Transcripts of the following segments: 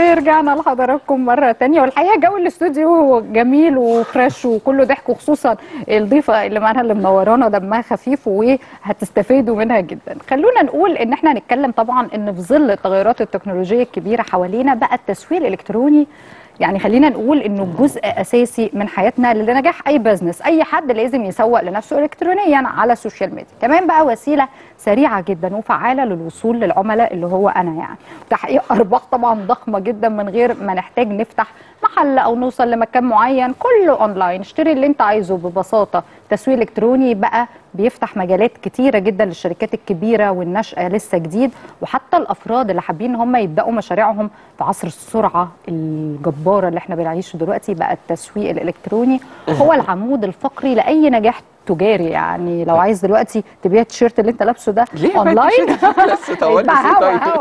ورجعنا لحضراتكم مرة تانية والحقيقة جو الاستوديو جميل وفريش وكله ضحك وخصوصا الضيفة اللي معانا اللي منورانا دمها خفيف وهتستفيدوا منها جدا خلونا نقول ان احنا هنتكلم طبعا ان في ظل التغيرات التكنولوجية الكبيرة حوالينا بقى التسويق الالكتروني يعني خلينا نقول انه جزء اساسي من حياتنا لنجاح اي بزنس اي حد لازم يسوق لنفسه الكترونيا على السوشيال ميديا كمان بقى وسيله سريعه جدا وفعاله للوصول للعملاء اللي هو انا يعني تحقيق ارباح طبعا ضخمه جدا من غير ما نحتاج نفتح محل او نوصل لمكان معين كله اونلاين اشتري اللي انت عايزه ببساطه تسويق الكتروني بقى بيفتح مجالات كتيره جدا للشركات الكبيره والنشأة لسه جديد وحتى الافراد اللي حابين ان هم يبداوا مشاريعهم في عصر السرعه الجباره اللي احنا بنعيشه دلوقتي بقى التسويق الالكتروني هو العمود الفقري لاي نجاح تجاري يعني لو عايز دلوقتي تبيع التيشيرت اللي انت لابسه ده ليه اونلاين بس طولت يبقى فيه هوا طيب. هوا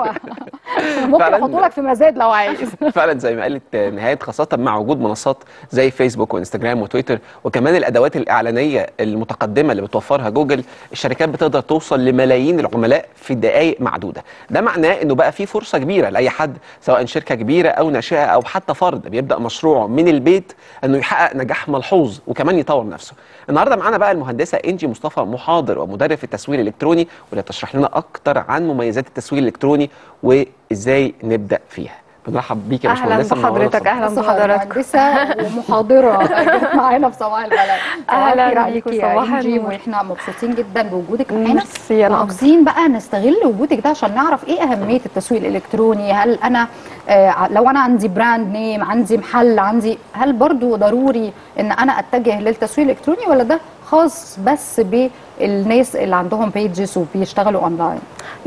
ممكن فعلاً. يحطوا لك في مزاد لو عايز فعلا زي ما قالت نهاية خاصة مع وجود منصات زي فيسبوك وانستجرام وتويتر وكمان الأدوات الإعلانية المتقدمة اللي بتوفرها جوجل الشركات بتقدر توصل لملايين العملاء في دقائق معدودة ده معناه إنه بقى في فرصة كبيرة لأي حد سواء شركة كبيرة أو ناشئة أو حتى فرد بيبدأ مشروعه من البيت إنه يحقق نجاح ملحوظ وكمان يطور نفسه النهارده معانا بقى المهندسة إنجي مصطفى محاضر ومدرب في التسويق الإلكتروني واللي تشرح لنا أكتر عن مميزات التسويق الإلكتروني وإزاي نبدأ فيها بنرحب بيك يا اهلا باشمهندسة منورة بحضرتك اهلا بص بحضراتكم مهندسة ومحاضرة جت معانا في صباح البلد أهلاً كتير بيكوا، عليكي يا صباح إنجي النور. واحنا مبسوطين جدا بوجودك معانا ميرسي انا اكتر عاوزين بقى نستغل وجودك ده عشان نعرف ايه اهميه التسويق الالكتروني هل انا آه لو انا عندي براند نيم عندي محل عندي هل برضو ضروري ان انا اتجه للتسويق الالكتروني ولا ده خاص بس بالناس اللي عندهم بيجز وبيشتغلوا اونلاين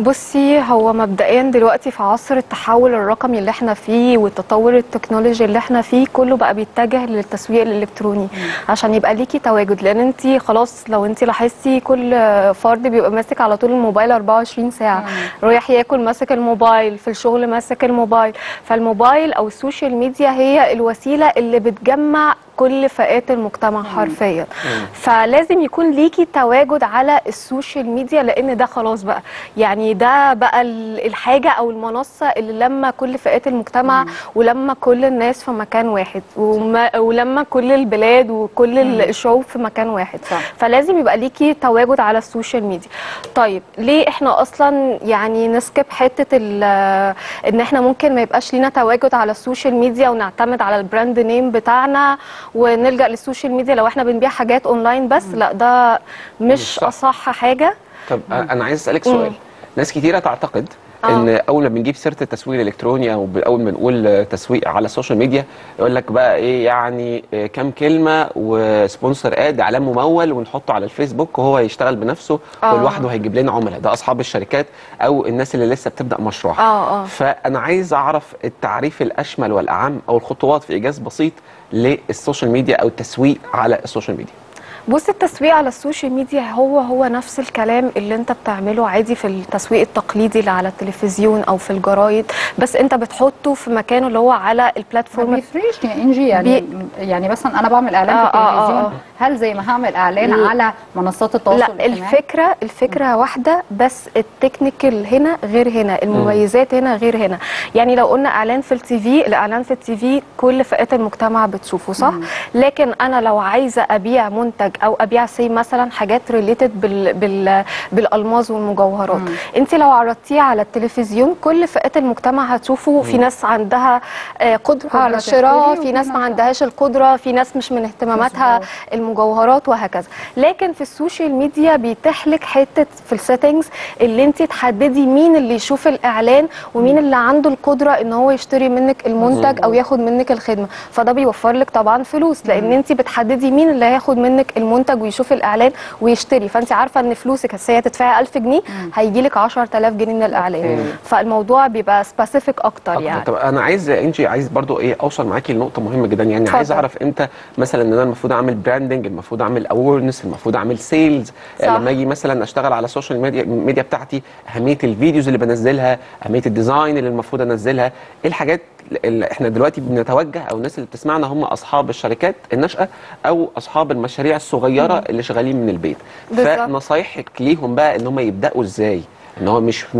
بصي هو مبدئيا دلوقتي في عصر التحول الرقمي اللي احنا فيه والتطور التكنولوجي اللي احنا فيه كله بقى بيتجه للتسويق الالكتروني عشان يبقى ليكي تواجد لان انت خلاص لو انت لاحظتي كل فرد بيبقى ماسك على طول الموبايل 24 ساعه رايح ياكل ماسك الموبايل في الشغل ماسك الموبايل فالموبايل او السوشيال ميديا هي الوسيله اللي بتجمع كل فئات المجتمع حرفيا فلازم يكون ليكي تواجد على السوشيال ميديا لان ده خلاص بقى يعني ده بقى ال- الحاجه او المنصه اللي لما كل فئات المجتمع ولما كل الناس في مكان واحد وما ولما كل البلاد وكل ال- الشعوب في مكان واحد صح. فلازم يبقى ليكي تواجد على السوشيال ميديا طيب ليه احنا اصلا يعني نسكب حته ال- ان احنا ممكن ما يبقاش لينا تواجد على السوشيال ميديا ونعتمد على البراند نيم بتاعنا ونلجا للسوشيال ميديا لو احنا بنبيع حاجات اونلاين بس لا ده مش مش صح. اصح حاجه طب انا عايز اسالك سؤال مم. ناس كتيره تعتقد آه. ان اول ما بنجيب سيره التسويق الالكتروني او ب- اول ما نقول تسويق على السوشيال ميديا يقول لك بقى ايه يعني إيه كام كلمه وسبونسر اد اعلان ممول ونحطه على الفيسبوك وهو يشتغل بنفسه آه. ولوحده هيجيب لنا عملاء ده اصحاب الشركات او الناس اللي لسه بتبدا مشروعها اه اه فانا عايز اعرف التعريف الاشمل والاعم او الخطوات في ايجاز بسيط للسوشيال ميديا او التسويق على السوشيال ميديا بص التسويق على السوشيال ميديا هو هو نفس الكلام اللي انت بتعمله عادي في التسويق التقليدي اللي على التلفزيون او في الجرايد بس انت بتحطه في مكانه اللي هو على ما البلاتفورم بيفرقش يا انجي يعني يعني مثلا انا بعمل اعلان في آه، آه، آه، التلفزيون آه. هل زي ما هعمل اعلان لا. على منصات التواصل لا الاجتماعي الفكره الفكره واحده بس التكنيكال هنا غير هنا المميزات هنا غير هنا يعني لو قلنا اعلان في التي في الاعلان في التي في كل فئات المجتمع بتشوفه صح لكن انا لو عايزه ابيع منتج او ابيع سي مثلا حاجات ريليتد بال بال بالالماظ والمجوهرات انت لو عرضتيه على التلفزيون كل فئات المجتمع هتشوفه في ناس عندها آه، قدره قدرة على الشراء تشتري في ناس وفي ما ناس- عندهاش القدره في ناس مش من اهتماماتها مظبوط. المجوهرات وهكذا لكن في السوشيال ميديا بيتيح لك حته في السيتنجز اللي انت تحددي مين اللي يشوف الاعلان ومين اللي عنده القدره ان هو يشتري منك المنتج او ياخد منك الخدمه فده بيوفر لك طبعا فلوس لان انت بتحددي مين اللي هياخد منك المنتج ويشوف الاعلان ويشتري فانت عارفه ان فلوسك بس هي تدفعي 1000 جنيه هيجي لك 10000 جنيه من الاعلان فالموضوع بيبقى سبيسيفيك اكتر أكتر. يعني طب انا عايز انجي عايز برضو ايه اوصل معاكي لنقطه مهمه جدا يعني اتفضل. عايز اعرف امتى مثلا ان انا المفروض اعمل براندنج المفروض اعمل اويرنس المفروض اعمل سيلز صح. لما اجي مثلا اشتغل على السوشيال ميديا ميديا بتاعتي اهميه الفيديوز اللي بنزلها اهميه الديزاين اللي المفروض انزلها ايه الحاجات اللي احنا دلوقتي بنتوجه او الناس اللي بتسمعنا هم اصحاب الشركات الناشئه او اصحاب المشاريع الصغيره اللي شغالين من البيت بالظبط. فنصايحك ليهم بقى ان هم يبداوا ازاي ان هو مش مجرد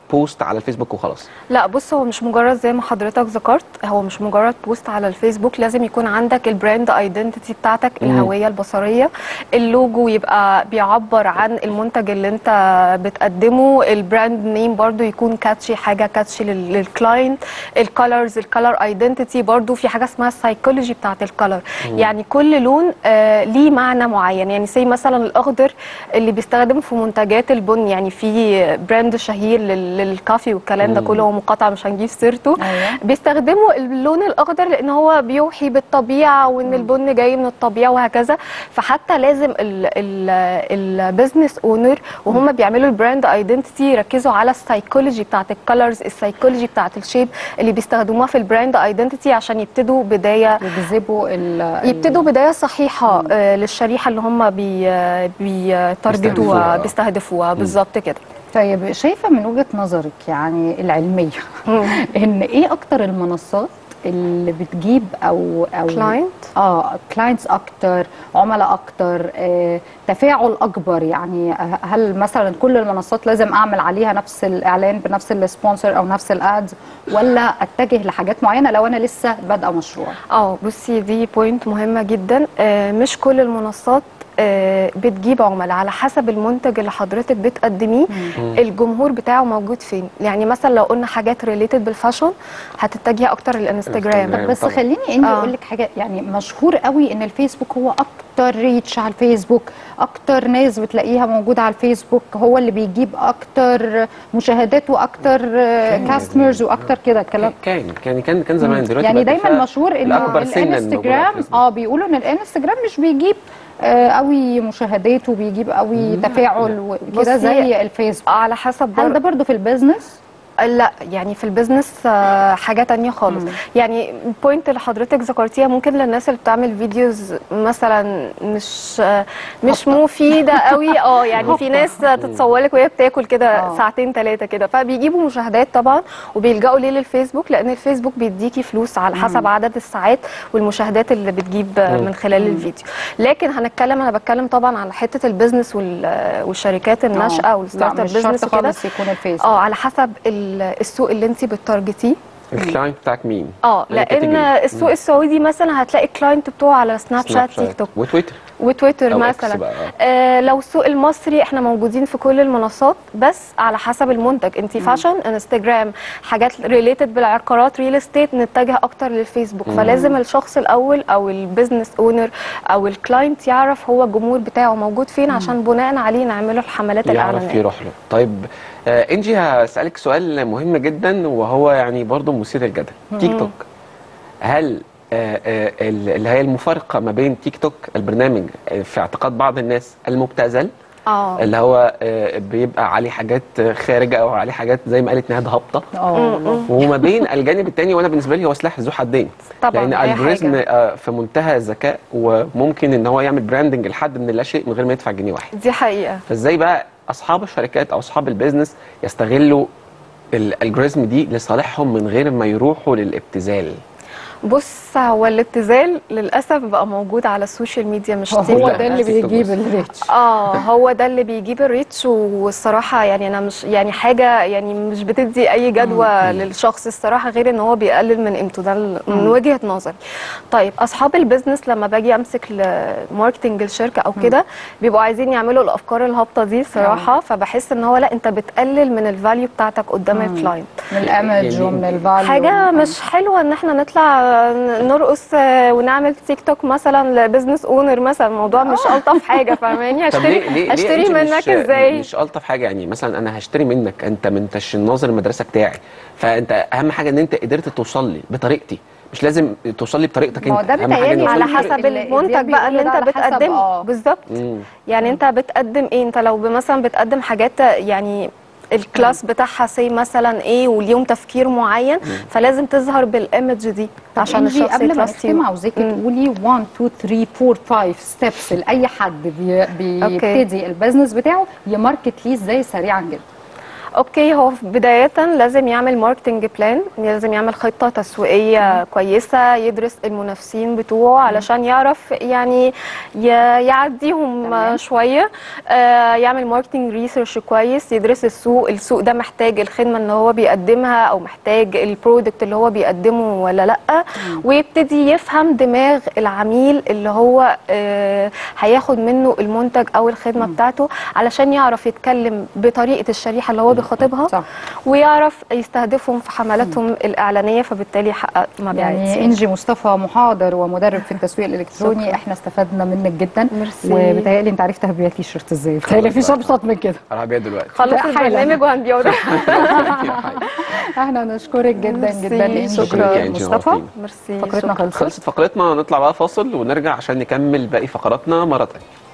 بوست على الفيسبوك وخلاص لا بص هو مش مجرد زي ما حضرتك ذكرت هو مش مجرد بوست على الفيسبوك لازم يكون عندك البراند ايدنتيتي بتاعتك مم. الهويه البصريه اللوجو يبقى بيعبر عن المنتج اللي انت بتقدمه البراند نيم برضو يكون كاتشي حاجه كاتشي لل- للكلاينت الكالرز الكالر ايدنتيتي برضو في حاجه اسمها السايكولوجي بتاعت الكالر يعني كل لون آه ليه معنى معين يعني زي مثلا الاخضر اللي بيستخدم في منتجات البن يعني في براند شهير لل- للكافي والكلام ده مم. كله هو مقاطعه مش هنجيب سيرته ايوه بيستخدموا اللون الاخضر لان هو بيوحي بالطبيعه وان البن جاي من الطبيعه وهكذا فحتى لازم البزنس اونر وهم بيعملوا البراند ايدنتيتي يركزوا على السايكولوجي بتاعت الكالرز السايكولوجي بتاعت الشيب اللي بيستخدموها في البراند ايدنتيتي عشان يبتدوا بدايه يجذبوا ال يبتدوا بدايه صحيحه آه، للشريحه اللي هم بي بيستهدفوها. بيتارجتوها بيستهدفوها بالظبط كده طيب شايفه من وجهه نظرك يعني العلميه ان ايه اكتر المنصات اللي بتجيب او او كلاينت اه كلاينتس اكتر عملاء اكتر آه، تفاعل اكبر يعني آه، هل مثلا كل المنصات لازم اعمل عليها نفس الاعلان بنفس السبونسر او نفس الادز ولا اتجه لحاجات معينه لو انا لسه بادئه مشروع اه بصي دي بوينت مهمه جدا آه، مش كل المنصات آه، بتجيب عملاء على حسب المنتج اللي حضرتك بتقدميه الجمهور بتاعه موجود فين يعني مثلا لو قلنا حاجات ريليتد بالفاشن هتتجهي اكتر للانستجرام الانستجرام. طب بس طبعا. خليني اني آه. اقول لك حاجه يعني مشهور قوي ان الفيسبوك هو اكتر ريتش على الفيسبوك اكتر ناس بتلاقيها موجوده على الفيسبوك هو اللي بيجيب اكتر مشاهدات واكتر كاستمرز واكتر كده الكلام كان كان كان كان زمان دلوقتي يعني بقى دايما فيها مشهور ان الأكبر سناً موجودة على الانستجرام الفيسبوك. اه بيقولوا ان الانستجرام مش بيجيب آه قوي مشاهدات وبيجيب قوي تفاعل وكده بصي، زي الفيسبوك على حسب هل ده بر... برضو في البيزنس لا يعني في البيزنس آه، حاجه تانية خالص يعني البوينت اللي حضرتك ذكرتيها ممكن للناس اللي بتعمل فيديوز مثلا مش آه، مش مفيده قوي اه يعني في ناس تتصورلك وهي بتاكل كده آه. ساعتين ثلاثه كده فبيجيبوا مشاهدات طبعا وبيلجأوا ليه للفيسبوك لان الفيسبوك بيديكي فلوس على حسب عدد الساعات والمشاهدات اللي بتجيب آه، من خلال الفيديو لكن هنتكلم انا بتكلم طبعا على حته البيزنس وال- والشركات الناشئه لا والستارت اب مش بيزنس شرط وكده خالص يكون الفيسبوك اه على حسب ال- السوق اللي انت بتارجتيه الكلاينت بتاعك مين؟ اه أي لان category؟ السوق السعودي مثلا هتلاقي الكلاينت بتوعه على سناب شات تيك توك وتويتر وتويتر أو إكس مثلا بقى، آه. آه لو السوق المصري احنا موجودين في كل المنصات بس على حسب المنتج انت فاشن انستجرام حاجات ريليتد بالعقارات ريل استيت نتجه اكتر للفيسبوك فلازم الشخص الاول او البيزنس اونر او الكلاينت يعرف هو الجمهور بتاعه موجود فين عشان بناء عليه نعمله الحملات يعرف الاعلانيه يروح له طيب آه انجي هسألك سؤال مهم جدا وهو يعني برضو مثير للجدل تيك توك هل آه آه ال- اللي هي المفارقة ما بين تيك توك البرنامج آه، في اعتقاد بعض الناس المبتذل اه اللي هو آه بيبقى عليه حاجات خارجة او عليه حاجات زي ما قالت نهاد هابطة اه والله. وما بين الجانب الثاني وانا بالنسبه لي هو سلاح ذو حدين طبعاً، لان أي الجوريزم حاجة. آه، في منتهى الذكاء وممكن ان هو يعمل براندنج لحد من لا شيء من غير ما يدفع جنيه واحد دي حقيقه فازاي بقى اصحاب الشركات او اصحاب البيزنس يستغلوا الالجوريزم دي لصالحهم من غير ما يروحوا للابتذال بص هو الابتذال للاسف بقى موجود على السوشيال ميديا مش هو تيك توك ده اللي تيك توك بيجيب بس. الريتش اه هو ده اللي بيجيب الريتش والصراحه يعني انا مش يعني حاجه يعني مش بتدي اي جدوى للشخص الصراحه غير ان هو بيقلل من قيمته ده ال- من وجهه نظري طيب اصحاب البيزنس لما باجي امسك ماركتنج الشركه او كده بيبقوا عايزين يعملوا الافكار الهابطه دي صراحه فبحسه ان هو لا انت بتقلل من الفاليو بتاعتك قدام الكلاينت من الايمج يعني ومن الفاليو حاجه مش حلوه ان احنا نطلع نرقص آه، ونعمل تيك توك مثلا لبزنس اونر مثلا الموضوع مش الطف حاجه فاهماني طب هشتري ليه ليه هشتري ليه أنت منك مش ازاي مش الطف حاجه يعني مثلا انا هشتري منك انت ما انتش الناظر المدرسه بتاعي فانت اهم حاجه ان انت قدرت توصل لي بطريقتي مش لازم توصل لي بطريقتك ما هو انت ده أهم حاجة بيتهيألي إن على يوصل لي حسب اللي- المنتج اللي بقى اللي بيقولوا انت ده على حسب- بتقدمه آه. بالظبط مم. يعني انت بتقدم ايه انت لو مثلا بتقدم حاجات يعني الكلاس بتاعها سي مثلا ايه وليهم تفكير معين فلازم تظهر بالايمج دي عشان عشان الشخص قبل ما يتراست نختم عاوزاكي مم. تقولي 1 2 3 4 5 ستيبس لاي حد بي بيبتدي البيزنس بتاعه يماركت ليه ازاي سريعا جدا اوكي هو في بداية لازم يعمل ماركتنج بلان لازم يعمل خطة تسويقية كويسة يدرس المنافسين بتوعه علشان يعرف يعني ي- يعديهم تمام. شوية آه، يعمل ماركتنج ريسيرش كويس يدرس السوق السوق ده محتاج الخدمة اللي هو بيقدمها او محتاج البرودكت اللي هو بيقدمه ولا لا ويبتدي يفهم دماغ العميل اللي هو آه، هياخد منه المنتج او الخدمة بتاعته علشان يعرف يتكلم بطريقة الشريحة اللي هو بيخاطبها صح ويعرف يستهدفهم في حملاتهم الإعلانية فبالتالي يحقق مبيعات يعني انجي مصطفى محاضر ومدرب في التسويق الالكتروني شكرا. احنا استفدنا منك جدا ميرسي. وبتهيألي انت عرفت تبيع تي شيرت ازاي بتهيألي مفيش ابسط من كده هروح ابيع دلوقتي خلص حالا. البرنامج وهنبيعه ده احنا نشكرك جدا ميرسي. جدا انجي شكرا يا إنجي، مصطفى نورتينا. ميرسي فقرتنا شكراً. خلصت خلصت فقرتنا نطلع بقى فاصل ونرجع عشان نكمل باقي فقراتنا مرة تانية